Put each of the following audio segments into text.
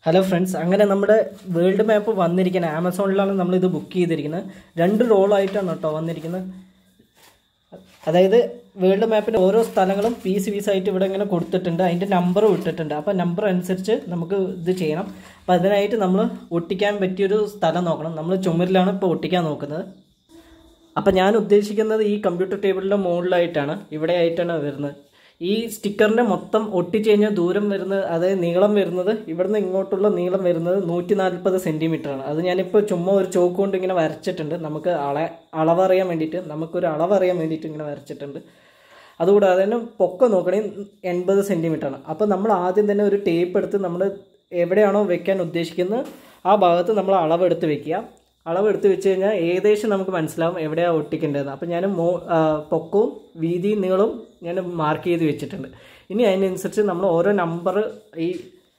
hello friends അങ്ങനെ നമ്മുടെ world map വന്നിരിക്കുന്നത് ആമസോണിലാണ് നമ്മളിത് ബുക്ക് ചെയ്തിരിക്കുന്നത് രണ്ട് റോളായിട്ടാണ് കേട്ടോ വന്നിരിക്കുന്നത് അതായത് വേൾഡ് മാപ്പിൻ്റെ ഓരോ സ്ഥലങ്ങളും പീസ് പീസായിട്ട് ഇവിടെ ഇങ്ങനെ കൊടുത്തിട്ടുണ്ട് അതിൻ്റെ നമ്പറും ഇട്ടിട്ടുണ്ട് അപ്പോൾ നമ്പർ അനുസരിച്ച് നമുക്ക് ഇത് ചെയ്യണം അപ്പോൾ അതിനായിട്ട് നമ്മൾ ഒട്ടിക്കാൻ പറ്റിയൊരു സ്ഥലം നോക്കണം നമ്മൾ ചുമരിലാണ് ഇപ്പോൾ ഒട്ടിക്കാൻ നോക്കുന്നത് അപ്പം ഞാൻ ഉദ്ദേശിക്കുന്നത് ഈ കമ്പ്യൂട്ടർ ടേബിളിൻ്റെ മുകളിലായിട്ടാണ് ഇവിടെ ആയിട്ടാണ് വരുന്നത് ഈ സ്റ്റിക്കറിൻ്റെ മൊത്തം ഒട്ടിച്ച് കഴിഞ്ഞാൽ ദൂരം വരുന്നത് അതായത് നീളം വരുന്നത് ഇവിടുന്ന് ഇങ്ങോട്ടുള്ള നീളം വരുന്നത് നൂറ്റി നാൽപ്പത് ആണ് അത് ഞാനിപ്പോൾ ചുമ്മാ ഒരു ചോക്ക് കൊണ്ട് ഇങ്ങനെ വരച്ചിട്ടുണ്ട് നമുക്ക് അള അളവറിയാൻ വേണ്ടിയിട്ട് നമുക്കൊരു അളവറിയാൻ വേണ്ടിയിട്ട് ഇങ്ങനെ വരച്ചിട്ടുണ്ട് അതുകൂടാതെ തന്നെ പൊക്കം നോക്കണമെങ്കിൽ എൺപത് ആണ് അപ്പോൾ നമ്മൾ ആദ്യം തന്നെ ഒരു ടേപ്പ് എടുത്ത് നമ്മൾ എവിടെയാണോ വെക്കാൻ ഉദ്ദേശിക്കുന്നത് ആ ഭാഗത്ത് നമ്മൾ അളവെടുത്ത് വെക്കുക അളവെടുത്ത് വെച്ച് കഴിഞ്ഞാൽ ഏകദേശം നമുക്ക് മനസ്സിലാവും എവിടെയാണ് ഒട്ടിക്കേണ്ടതെന്ന് അപ്പം ഞാൻ മോ ആ, പൊക്കവും വീതിയും നീളവും ഞാൻ മാർക്ക് ചെയ്ത് വെച്ചിട്ടുണ്ട് ഇനി അതിനനുസരിച്ച് നമ്മൾ ഓരോ നമ്പർ ഈ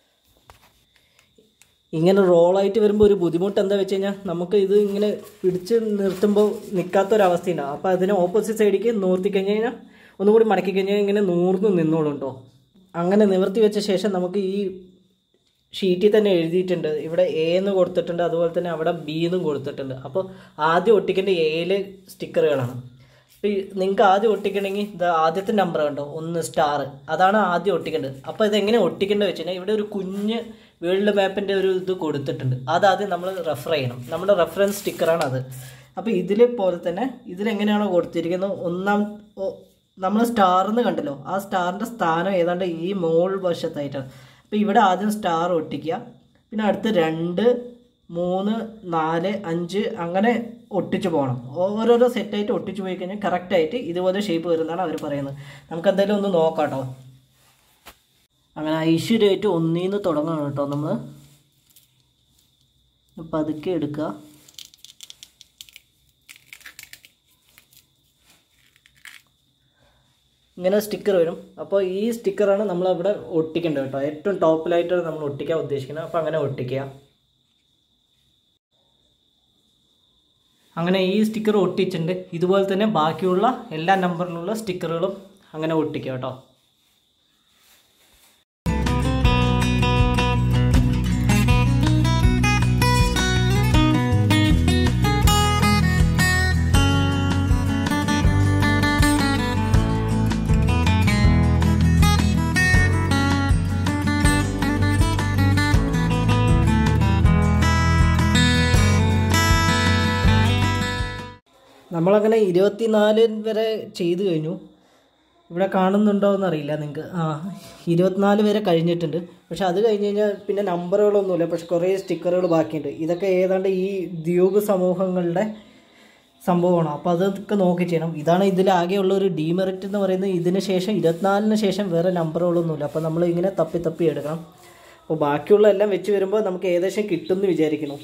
ഇങ്ങനെ റോളായിട്ട് വരുമ്പോൾ ഒരു ബുദ്ധിമുട്ട് എന്താ വെച്ച് കഴിഞ്ഞാൽ നമുക്ക് ഇത് ഇങ്ങനെ പിടിച്ച് നിർത്തുമ്പോൾ നിൽക്കാത്തൊരവസ്ഥയുണ്ടാവും അപ്പോൾ അതിന് ഓപ്പോസിറ്റ് സൈഡിലേക്ക് നൂർത്തി കഴിഞ്ഞ് കഴിഞ്ഞാൽ ഒന്നും കൂടി മടക്കി കഴിഞ്ഞാൽ ഇങ്ങനെ നൂർന്ന് നിന്നോളും കേട്ടോ അങ്ങനെ നിവർത്തി വെച്ച ശേഷം നമുക്ക് ഈ ഷീറ്റിൽ തന്നെ എഴുതിയിട്ടുണ്ട് ഇവിടെ എ എന്ന് കൊടുത്തിട്ടുണ്ട് അതുപോലെ തന്നെ അവിടെ ബി എന്നും കൊടുത്തിട്ടുണ്ട് അപ്പോൾ ആദ്യം ഒട്ടിക്കേണ്ട എയില് സ്റ്റിക്കറുകളാണ് അപ്പോൾ നിങ്ങൾക്ക് ആദ്യം ഒട്ടിക്കണമെങ്കിൽ ഇത് ആദ്യത്തെ നമ്പർ കണ്ടോ ഒന്ന് സ്റ്റാർ അതാണ് ആദ്യം ഒട്ടിക്കേണ്ടത് അപ്പോൾ ഇതെങ്ങനെ ഒട്ടിക്കേണ്ടത് വെച്ച് കഴിഞ്ഞാൽ ഇവിടെ ഒരു കുഞ്ഞ് വേൾഡ് മാപ്പിൻ്റെ ഒരു ഇത് കൊടുത്തിട്ടുണ്ട് അതാദ്യം നമ്മൾ റെഫർ ചെയ്യണം നമ്മുടെ റെഫറൻസ് സ്റ്റിക്കറാണ് അത് അപ്പോൾ ഇതിൽ പോലെ തന്നെ ഇതിലെങ്ങനെയാണോ കൊടുത്തിരിക്കുന്നത് ഒന്നാം നമ്മൾ സ്റ്റാർന്ന് കണ്ടല്ലോ ആ സ്റ്റാറിൻ്റെ സ്ഥാനം ഏതാണ്ട് ഈ മോൾ വശത്തായിട്ടാണ് അപ്പോൾ ഇവിടെ ആദ്യം സ്റ്റാർ ഒട്ടിക്കുക പിന്നെ അടുത്ത് രണ്ട് മൂന്ന് നാല് അഞ്ച് അങ്ങനെ ഒട്ടിച്ച് പോകണം ഓരോരോ സെറ്റായിട്ട് ഒട്ടിച്ച് പോയി കഴിഞ്ഞാൽ കറക്റ്റായിട്ട് ഇതുപോലെ ഷേപ്പ് വരുന്നതാണ് അവർ പറയുന്നത് നമുക്ക് എന്തായാലും ഒന്ന് നോക്കാം കേട്ടോ അങ്ങനെ ഐശ്വര്യമായിട്ട് ഒന്നീന്ന് തുടങ്ങണം കേട്ടോ നമ്മൾ പതുക്കെ എടുക്കുക ഇങ്ങനെ സ്റ്റിക്കർ വരും അപ്പോൾ ഈ സ്റ്റിക്കറാണ് നമ്മൾ ഇവിടെ ഒട്ടിക്കേണ്ടത് കേട്ടോ ഏറ്റവും ടോപ്പിലായിട്ടാണ് നമ്മൾ ഒട്ടിക്കാൻ ഉദ്ദേശിക്കുന്നത് അപ്പോൾ അങ്ങനെ ഒട്ടിക്കുക അങ്ങനെ ഈ സ്റ്റിക്കർ ഒട്ടിച്ചിട്ടുണ്ട് ഇതുപോലെ തന്നെ ബാക്കിയുള്ള എല്ലാ നമ്പറിലുള്ള സ്റ്റിക്കറുകളും അങ്ങനെ ഒട്ടിക്കുക കേട്ടോ നമ്മളങ്ങനെ ഇരുപത്തിനാല് വരെ ചെയ്തു കഴിഞ്ഞു ഇവിടെ കാണുന്നുണ്ടോ എന്നറിയില്ല നിങ്ങൾക്ക് ആ ഇരുപത്തിനാല് വരെ കഴിഞ്ഞിട്ടുണ്ട് പക്ഷെ അത് കഴിഞ്ഞ് കഴിഞ്ഞാൽ പിന്നെ നമ്പറുകളൊന്നുമില്ല പക്ഷെ കുറേ സ്റ്റിക്കറുകൾ ബാക്കിയുണ്ട് ഇതൊക്കെ ഏതാണ്ട് ഈ ദ്വീപ് സമൂഹങ്ങളുടെ സംഭവമാണ് അപ്പോൾ അതൊക്കെ നോക്കി ചെയ്യണം ഇതാണ് ഇതിലാകെയുള്ള ഒരു ഡീമെറിറ്റ് എന്ന് പറയുന്നത് ഇതിന് ശേഷം ഇരുപത്തിനാലിന് ശേഷം വേറെ നമ്പറുകളൊന്നുമില്ല അപ്പോൾ നമ്മൾ ഇങ്ങനെ തപ്പി തപ്പി എടുക്കണം അപ്പോൾ ബാക്കിയുള്ള എല്ലാം വെച്ച് വരുമ്പോൾ നമുക്ക് ഏകദേശം കിട്ടുമെന്ന് വിചാരിക്കുന്നു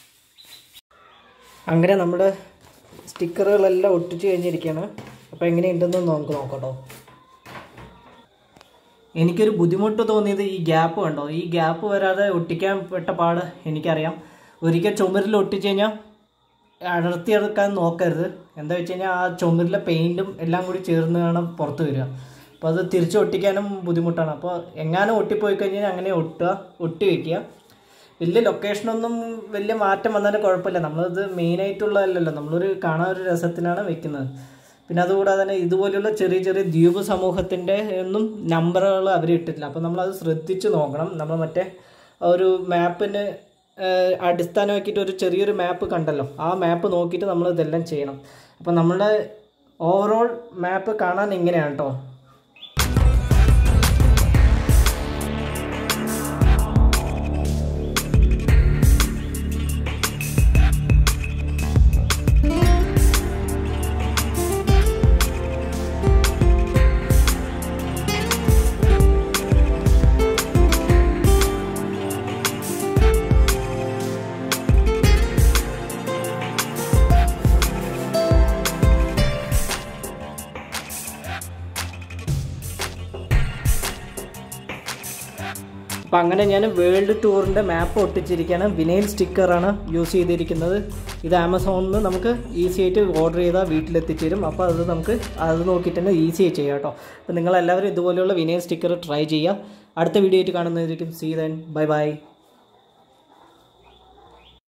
അങ്ങനെ നമ്മുടെ സ്റ്റിക്കറുകളെല്ലാം ഒട്ടിച്ച് കഴിഞ്ഞിരിക്കുകയാണ് അപ്പോൾ എങ്ങനെയുണ്ടെന്ന് നമുക്ക് നോക്കട്ടോ എനിക്കൊരു ബുദ്ധിമുട്ട് തോന്നിയത് ഈ ഗ്യാപ്പ് കണ്ടോ ഈ ഗ്യാപ്പ് വരാതെ ഒട്ടിക്കാൻ പെട്ട പാട് എനിക്കറിയാം ഒരിക്കൽ ചുമരിൽ ഒട്ടിച്ച് കഴിഞ്ഞാൽ അടർത്തിയെടുക്കാൻ നോക്കരുത് എന്താ വെച്ച് കഴിഞ്ഞാൽ ആ ചുമരിലെ പെയിൻറ്റും എല്ലാം കൂടി ചേർന്ന് വേണം പുറത്ത് വരിക അപ്പോൾ അത് തിരിച്ച് ഒട്ടിക്കാനും ബുദ്ധിമുട്ടാണ് അപ്പോൾ എങ്ങാനും ഒട്ടിപ്പോയി കഴിഞ്ഞാൽ അങ്ങനെ ഒട്ടുക ഒട്ടി വയ്ക്കുക വലിയ ലൊക്കേഷനൊന്നും വലിയ മാറ്റം വന്നാലും കുഴപ്പമില്ല നമ്മളത് മെയിനായിട്ടുള്ളതല്ലല്ലോ നമ്മളൊരു കാണാൻ ഒരു രസത്തിനാണ് വെക്കുന്നത് പിന്നെ അതുകൂടാതെ തന്നെ ഇതുപോലെയുള്ള ചെറിയ ചെറിയ ദ്വീപ് സമൂഹത്തിൻ്റെ ഒന്നും നമ്പറുകൾ അവർ ഇട്ടിട്ടില്ല അപ്പോൾ നമ്മളത് ശ്രദ്ധിച്ച് നോക്കണം നമ്മൾ മറ്റേ ഒരു മാപ്പിന് അടിസ്ഥാനമാക്കിയിട്ട് ഒരു ചെറിയൊരു മാപ്പ് കണ്ടല്ലോ ആ മാപ്പ് നോക്കിയിട്ട് നമ്മൾ ഇതെല്ലാം ചെയ്യണം അപ്പോൾ നമ്മളുടെ ഓവറോൾ മാപ്പ് കാണാൻ ഇങ്ങനെയാണ് കേട്ടോ അപ്പം അങ്ങനെ ഞാൻ വേൾഡ് ടൂറിൻ്റെ മാപ്പ് ഒട്ടിച്ചിരിക്കുകയാണ് വിനൈൽ സ്റ്റിക്കറാണ് യൂസ് ചെയ്തിരിക്കുന്നത് ഇത് ആമസോണിൽ നിന്ന് നമുക്ക് ഈസി ആയിട്ട് ഓർഡർ ചെയ്താൽ വീട്ടിലെത്തിച്ചു തരും അപ്പോൾ അത് നമുക്ക് അത് നോക്കിയിട്ട് തന്നെ ഈസി ആയി ചെയ്യാം കേട്ടോ അപ്പോൾ നിങ്ങളെല്ലാവരും ഇതുപോലെയുള്ള വിനൈൽ സ്റ്റിക്കർ ട്രൈ ചെയ്യുക അടുത്ത വീഡിയോ ആയിട്ട് കാണുന്നതായിരിക്കും സീ ദൻ ബൈ ബൈ